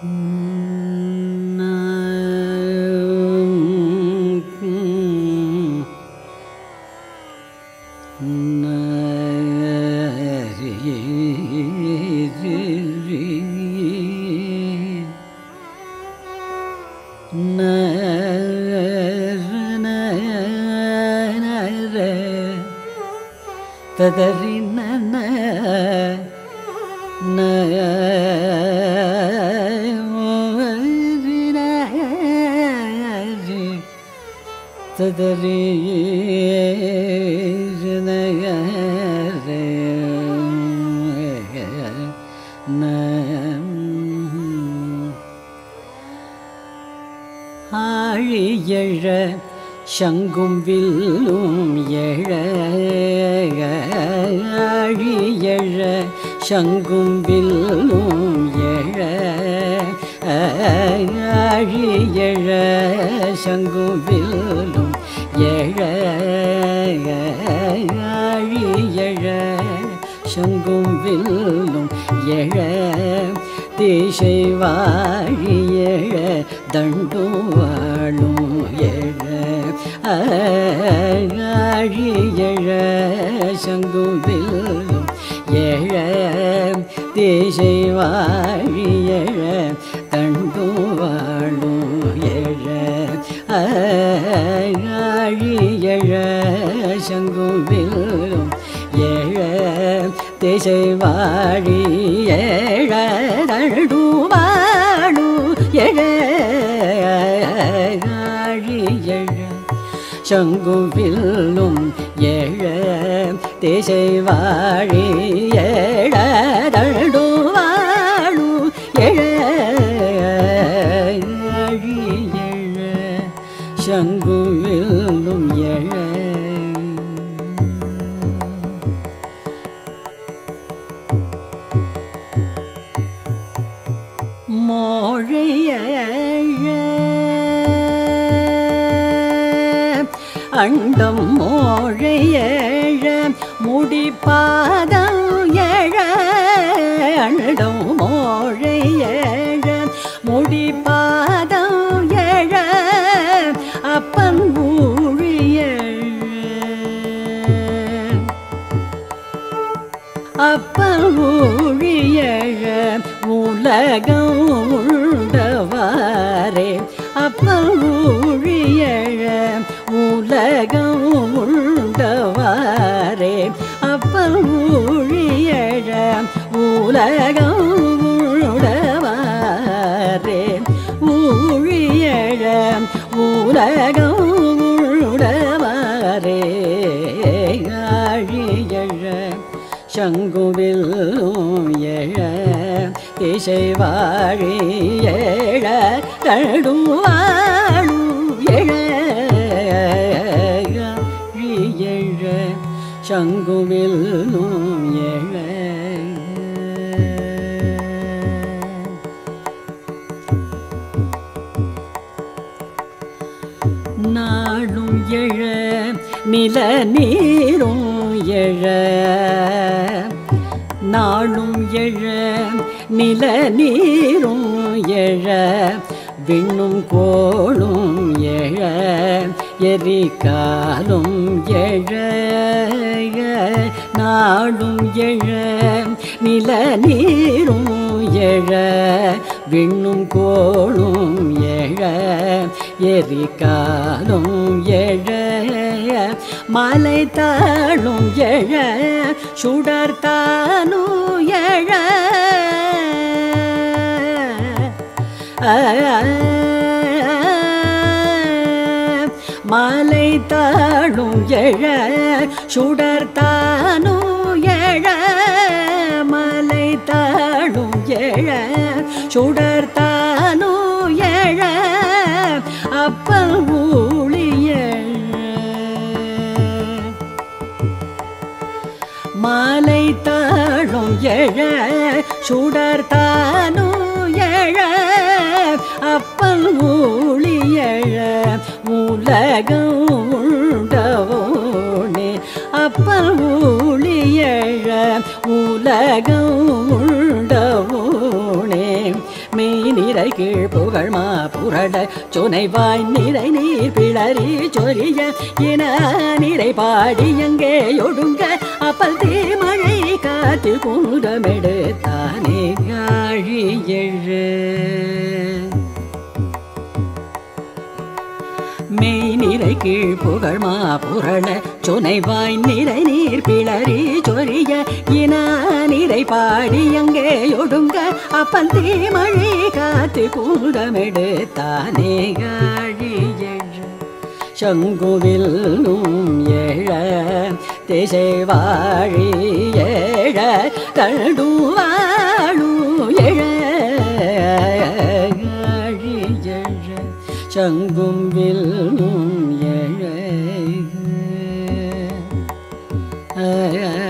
ததறி நன ததறி ஆழியழ சங்கும் வில்லும் எழ ஆழியழ சங்கும் வில்லும் எழ ஆழியழ சங்கும் வில்லும் எழ ஆழியழ சங்கும் வில்லும் எழ திசை வாழியழ தண்டும் வாழும் எழ ஆழியழ சங்கும் வில்லும் எழ திசை வாழியழ தண்டும் வாழும் எழ ஆழியழ சங்கும் வில்லும் எழ திசை வாழி எழ தண்டும் வாழும் எழ ஆழியழ சங்கும் வில்லும் எழ திசை வாழி எழ தண்டும் வாழும் எழ ஆழியழ சங்கும் வில்லும் எழ மோழையழ அண்டம் மோழையழ முடிப்பாதம் எழ அண்டம் மோழையழ முடிப்பாதம் எழ அப்பன் ஊழியழ அப்பன் ஊழியழ உலகம் உண்டவாரே அப்பன் ஊழியழ உலகம் உண்டவாரே அப்பன் ஊழியழ உலகம் உண்டவாரே ஊழியழ உலகம் உண்டவாரே ஆழியழ சங்குவில் எழ திசை வாழி எழ தடும் வாழும் எழ எழ சங்குவில் எழ நாடும் எழ நில நீரும் எழ நாளும் எழ நில நீரும் எழ விண்ணும் கோளும் எழ எரிகாலும் எழ நாடும் எழ நில நீரும் எழ விண்ணும் கோளும் எழ எரிகாலும் எழ மலை தாழும் எழ சுடர்த்தானும் எழ மலை தாழும் எழ சுடர்த்தானும் எழ மலை தாழும் எழ சுடர்த்தானும் எழ அப்பல் ஊழியழ மாலை தாழும் எழ சுடர்த்தானும் எழ அப்பல் ஊழியழ உலகம் உண்டவோனே அப்பல் ஊழியழ உலகம் உண்டவோனே மெய் நிறை கீழ் புகழ் மா புரட சுனைவாய் நிறை நீர் பிளறி சொரிய இன நிறை பாடி எங்கே ஒடுங்க அப்பல் தீமழை காத்து குந்தமெடுத்தானே ஆழி எழு மெய் நிறை கீழ் புகழ் மா புரள சுனைவாய் நிறை நீர் பிளறி சொரிய இன நிறை பாடி அங்கே ஒடுங்க அப்பன் தீமழை காத்து கூடமெடு தானே காழி எழு சங்குவில்லும் ஏழ திசை வாழி ஏழ கடுவாழும் எழ ஆழி எழ சங்கும் வில்லும் எழ